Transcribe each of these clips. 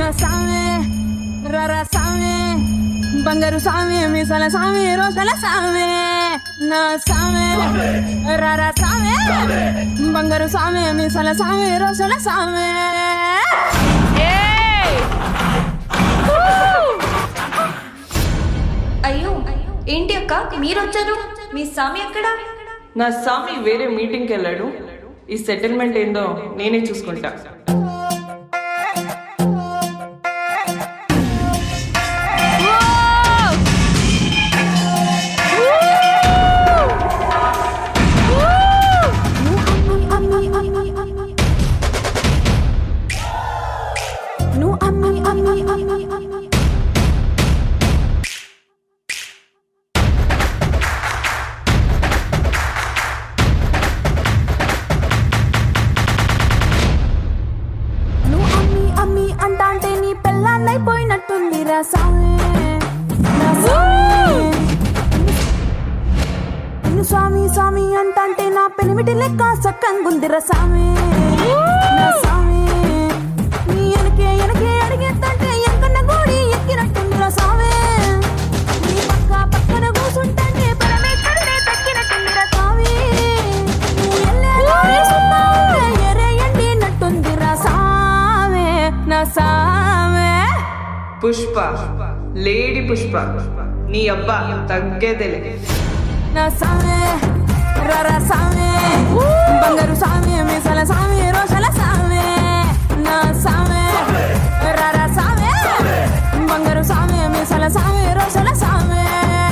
నా సామే రర సామే బంగారు సామే మీసాల సామే రోషల సామే నా సామే రర సామే బంగారు సామే మీసాల సామే రోషల సామే అయ్యో ఏంటి అక్క మీరు వచ్చారు మీ స్వామి ఎక్కడ నా స్వామి వేరే మీటింగ్కి వెళ్ళాడు ఈ సెటిల్మెంట్ ఏందో నేనే చూసుకుంటా నువ్వు అమ్మి అమ్మి అమ్మి అమ్మి నువ్వు అమ్మి అమ్మి అంటాంటే నీ పెళ్ళాన్నైపోయినట్టుంది రా సామి నా సామి నిన్ను స్వామి స్వామి అంటాంటే నా పెనిమిటి లెక్క సక్కంగుంది రా సామి నా సామి నీ ఎనకే ఎనకే అడిగేద్దంటే ఎంకన్న గోడి ఎక్కినట్టుంది రా సామి నీ పక్క పక్కన కూసుంటాంటే పరమేశ్వరుడే తక్కినట్టుంది రా స్వామి నువ్వు ఎల్లే దారి సుత్తా ఉంటే ఎరే ఎండినట్టుంది రా సామి నా సామి పుష్ప లేడీ పుష్ప నీ అబ్బా తగ్గేదేలే నా సామే రర సామే బంగారు సామే మీసల సామే రోషల సామే నా సామే రర సామే బంగారు సామే మీసల సామే రోషల సామే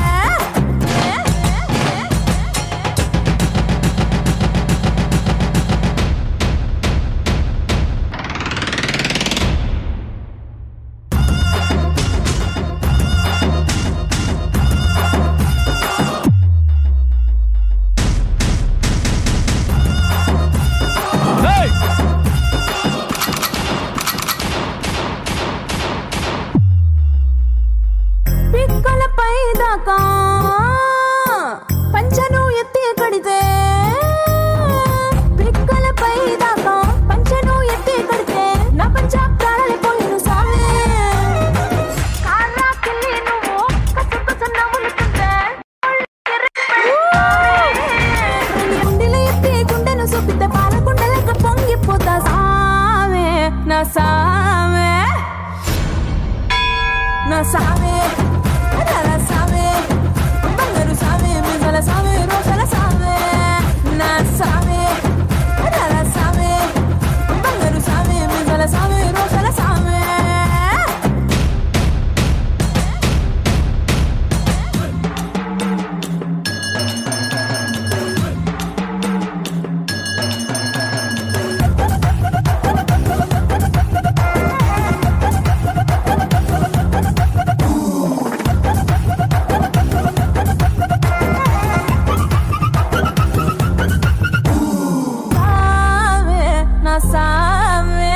పిక్కలపై దాకా పంచను ఎత్తి కడితే పిక్కలపై దాకా పంచను ఎత్తి కడితే నా పంచ ప్రాణాలిపోయిన సామే కాళ్ళకిల్లి నువ్వు కసుకస నవ్వులుతుంటే గుండెలు ఎత్తి గుండెను చూపితే పాల గుండెలకు పొంగిపోతా సామే నా సామే నా సామే రర సామే బంగారు సామే మిగల సామే రోషల సామే నా సామే రర సామే బంగారు సామే మిగల సామే రోషల సామే సామే నా సామే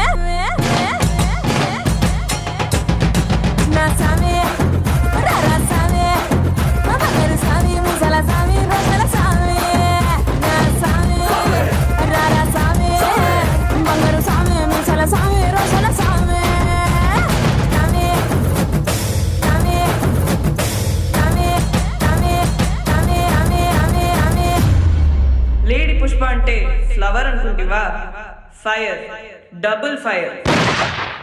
నా సామే రర సామే నా బంగారు సామే ముసల సామే రోషల సామే నా సామే రర సామే బంగారు సామే ముసల సామే రోషల సామే సామే సామే సామే సామే సామే ఆమె ఆమె ఆమె లేడీ పుష్ప అంటే ఫ్లవర్ అనుకుంటివా ఫైర్ డబుల్ ఫైర్